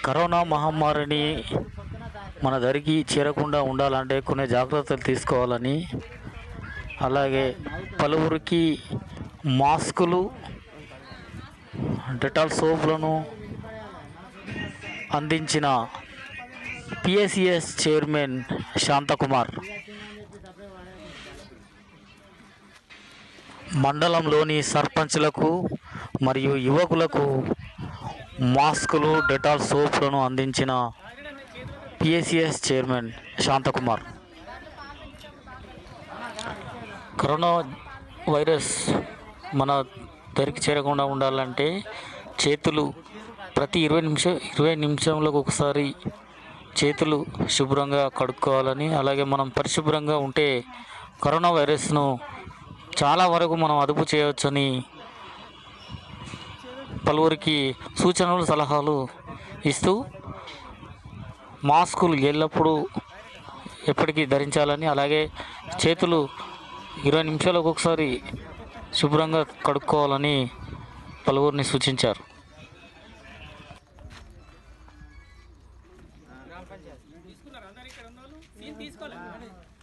corona మహమ్మారిని మన దరికి చేరకుండా ఉండాలంటే కొన్ని జాగ్రత్తలు తీసుకోవాలని అలాగే పలువురికి మాస్కులు డెటాల్ సోపులను అందించిన పిఎస్సిఎస్ చైర్మన్ శాంతకుమార్ మండలంలోని సర్పంచ్లకు మరియు యువకులకు మాస్కులు డెటాల్ సోపులను అందించిన PSCS chairman Shantakumar corona virus మన దరికి చేరకుండా ఉండాలంటే చేతులు ప్రతి ఇరవై నిమిషం ఇరవై నిమిషంలకు ఒకసారి చేతులు శుభ్రంగా కడుక్కోవాలని అలాగే మనం పరిశుభ్రంగా ఉంటే కరోనా వైరస్ను చాలా వరకు మనం అదుపు చేయవచ్చని పలువురికి సూచనలు సలహాలు ఇస్తూ మాస్కులు ఎల్లప్పుడూ ఎప్పటికీ ధరించాలని అలాగే చేతులు ఇరవై నిమిషాలకు ఒకసారి శుభ్రంగా కడుక్కోవాలని పలువురిని సూచించారు తీసుకున్నారు అందరు ఇక్కడ ఉన్న వాళ్ళు సీన్ తీసుకోలేదు